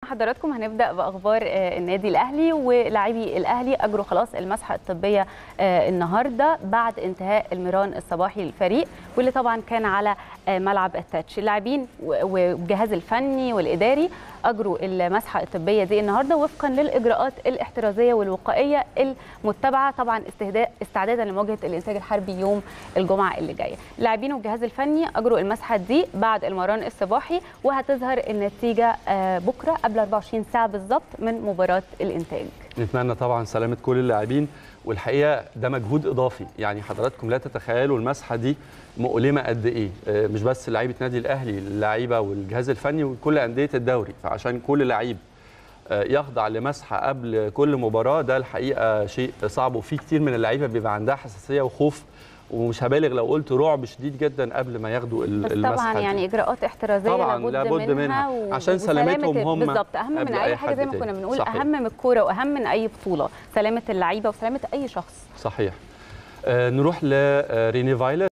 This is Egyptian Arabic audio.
حضراتكم هنبدا باخبار آه، النادي الاهلي ولاعبي الاهلي اجروا خلاص المسحه الطبيه آه، النهارده بعد انتهاء المران الصباحي للفريق واللي طبعا كان على آه، ملعب التاتش اللاعبين و- والجهاز الفني والاداري اجروا المسحه الطبيه دي النهارده وفقا للاجراءات الاحترازيه والوقائيه المتبعه طبعا استهداء استعدادا لمواجهه الانتاج الحربي يوم الجمعه اللي جايه اللاعبين والجهاز الفني اجروا المسحه دي بعد المران الصباحي وهتظهر النتيجه آه، بكره قبل 24 ساعه بالظبط من مباراه الانتاج نتمنى طبعا سلامه كل اللاعبين والحقيقه ده مجهود اضافي يعني حضراتكم لا تتخيلوا المسحه دي مؤلمه قد ايه آه، مش بس لعيبه نادي الاهلي اللعيبه والجهاز الفني وكل انديه الدوري فعشان كل لعيب آه، يخضع لمسحه قبل كل مباراه ده الحقيقه شيء صعب وفي كتير من اللعيبه بيبقى عندها حساسيه وخوف ومش هبالغ لو قلت رعب شديد جدا قبل ما ياخدوا ال- بس المسحه طبعا دي. يعني اجراءات احترازيه طبعاً لابد, لابد منها. و- عشان وسلامة سلامتهم هم بالظبط اهم من قبل اي أي حاجه حد زي ما تاني. كنا بنقول صحيح. اهم من الكوره واهم من اي بطوله سلامه اللعيبه وسلامه اي شخص صحيح آه، نروح لريني فايلر